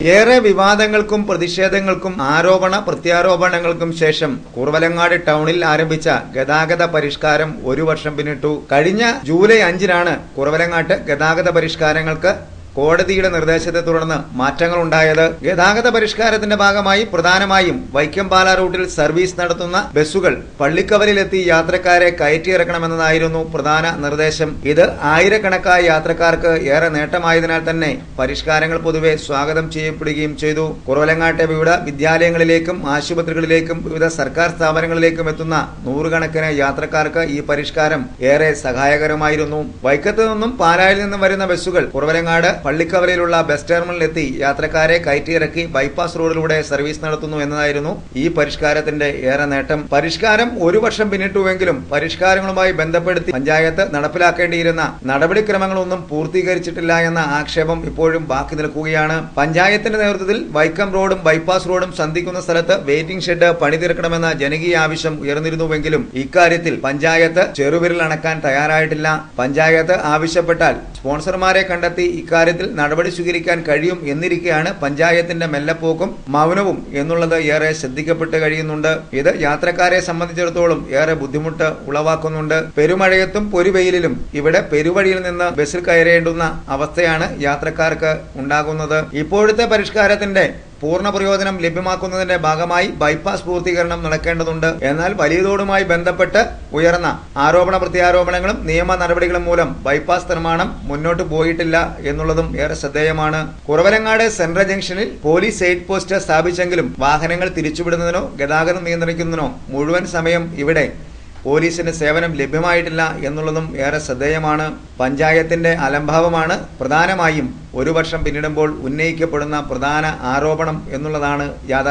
ഏറെ വിവാദങ്ങൾക്കും പ്രതിഷേധങ്ങൾക്കും ആരോപണ പ്രത്യാരോപണങ്ങൾക്കും ശേഷം കുറവലങ്ങാട് ടൗണിൽ ആരംഭിച്ച ഗതാഗത പരിഷ്കാരം ഒരു വർഷം പിന്നിട്ടു കഴിഞ്ഞ ജൂലൈ അഞ്ചിനാണ് കുറവലങ്ങാട്ട് ഗതാഗത പരിഷ്കാരങ്ങൾക്ക് കോടതിയുടെ നിർദ്ദേശത്തെ തുടർന്ന് മാറ്റങ്ങൾ ഉണ്ടായത് ഗതാഗത പരിഷ്കാരത്തിന്റെ ഭാഗമായി പ്രധാനമായും വൈക്കം പാല റൂട്ടിൽ സർവീസ് നടത്തുന്ന ബസ്സുകൾ പള്ളിക്കവലിലെത്തി യാത്രക്കാരെ കയറ്റിയിറക്കണമെന്നതായിരുന്നു പ്രധാന നിർദ്ദേശം ഇത് ആയിരക്കണക്കായ യാത്രക്കാർക്ക് ഏറെ നേട്ടമായതിനാൽ തന്നെ പരിഷ്കാരങ്ങൾ പൊതുവെ സ്വാഗതം ചെയ്യപ്പെടുകയും ചെയ്തു കുറവലങ്ങാട്ടെ വിവിധ വിദ്യാലയങ്ങളിലേക്കും ആശുപത്രികളിലേക്കും വിവിധ സർക്കാർ സ്ഥാപനങ്ങളിലേക്കും എത്തുന്ന നൂറുകണക്കിന് യാത്രക്കാർക്ക് ഈ പരിഷ്കാരം ഏറെ സഹായകരമായിരുന്നു വൈക്കത്ത് നിന്നും പാലായിൽ നിന്നും വരുന്ന ബസ്സുകൾ കുറവലങ്ങാട് പള്ളിക്കവലയിലുള്ള ബസ് ടെർമിനലിലെത്തി യാത്രക്കാരെ കയറ്റിയിറക്കി ബൈപ്പാസ് റോഡിലൂടെ സർവീസ് നടത്തുന്നു എന്നതായിരുന്നു ഈ പരിഷ്കാരത്തിന്റെ ഏറെ നേട്ടം പരിഷ്കാരം ഒരു വർഷം പിന്നിട്ടുവെങ്കിലും പരിഷ്കാരങ്ങളുമായി ബന്ധപ്പെടുത്തി പഞ്ചായത്ത് നടപ്പിലാക്കേണ്ടിയിരുന്ന നടപടിക്രമങ്ങളൊന്നും പൂർത്തീകരിച്ചിട്ടില്ല എന്ന ആക്ഷേപം ഇപ്പോഴും ബാക്കി നിൽക്കുകയാണ് പഞ്ചായത്തിന്റെ നേതൃത്വത്തിൽ വൈക്കം റോഡും ബൈപ്പാസ് റോഡും സന്ധിക്കുന്ന സ്ഥലത്ത് വെയിറ്റിംഗ് ഷെഡ് പണിതീർക്കണമെന്ന ജനകീയ ആവശ്യം ഉയർന്നിരുന്നുവെങ്കിലും ഇക്കാര്യത്തിൽ പഞ്ചായത്ത് ചെറുവിരൽ അണക്കാൻ തയ്യാറായിട്ടില്ല പഞ്ചായത്ത് ആവശ്യപ്പെട്ടാൽ സ്പോൺസർമാരെ കണ്ടെത്തി ഇക്കാര്യത്തിൽ നടപടി സ്വീകരിക്കാൻ കഴിയും എന്നിരിക്കെയാണ് പഞ്ചായത്തിന്റെ മെല്ലപ്പോക്കും മൗനവും എന്നുള്ളത് ഏറെ ശ്രദ്ധിക്കപ്പെട്ട് കഴിയുന്നുണ്ട് ഇത് യാത്രക്കാരെ സംബന്ധിച്ചിടത്തോളം ഏറെ ബുദ്ധിമുട്ട് ഉളവാക്കുന്നുണ്ട് പെരുമഴയത്തും പൊരുവെയിലും ഇവിടെ പെരുവഴിയിൽ നിന്ന് ബസ്സിൽ കയറേണ്ടുന്ന അവസ്ഥയാണ് യാത്രക്കാർക്ക് ഉണ്ടാകുന്നത് ഇപ്പോഴത്തെ പരിഷ്കാരത്തിന്റെ പൂർണ്ണ പ്രയോജനം ലഭ്യമാക്കുന്നതിന്റെ ഭാഗമായി ബൈപ്പാസ് പൂർത്തീകരണം നടക്കേണ്ടതുണ്ട് എന്നാൽ വലിയ തോടുമായി ബന്ധപ്പെട്ട് ഉയർന്ന ആരോപണ പ്രത്യാരോപണങ്ങളും നിയമ നടപടികളും മൂലം ബൈപ്പാസ് നിർമ്മാണം മുന്നോട്ട് പോയിട്ടില്ല എന്നുള്ളതും ഏറെ ശ്രദ്ധേയമാണ് കുറവലങ്ങാട് സെൻട്രൽ ജംഗ്ഷനിൽ പോലീസ് എയ്ഡ് പോസ്റ്റ് സ്ഥാപിച്ചെങ്കിലും വാഹനങ്ങൾ തിരിച്ചുവിടുന്നതിനോ ഗതാഗതം നിയന്ത്രിക്കുന്നതിനോ മുഴുവൻ സമയം ഇവിടെ പോലീസിന് സേവനം ലഭ്യമായിട്ടില്ല എന്നുള്ളതും ഏറെ ശ്രദ്ധേയമാണ് പഞ്ചായത്തിന്റെ അലംഭാവമാണ് പ്രധാനമായും ഒരു വർഷം പിന്നിടുമ്പോൾ ഉന്നയിക്കപ്പെടുന്ന പ്രധാന ആരോപണം എന്നുള്ളതാണ് യാഥാർത്ഥ്യം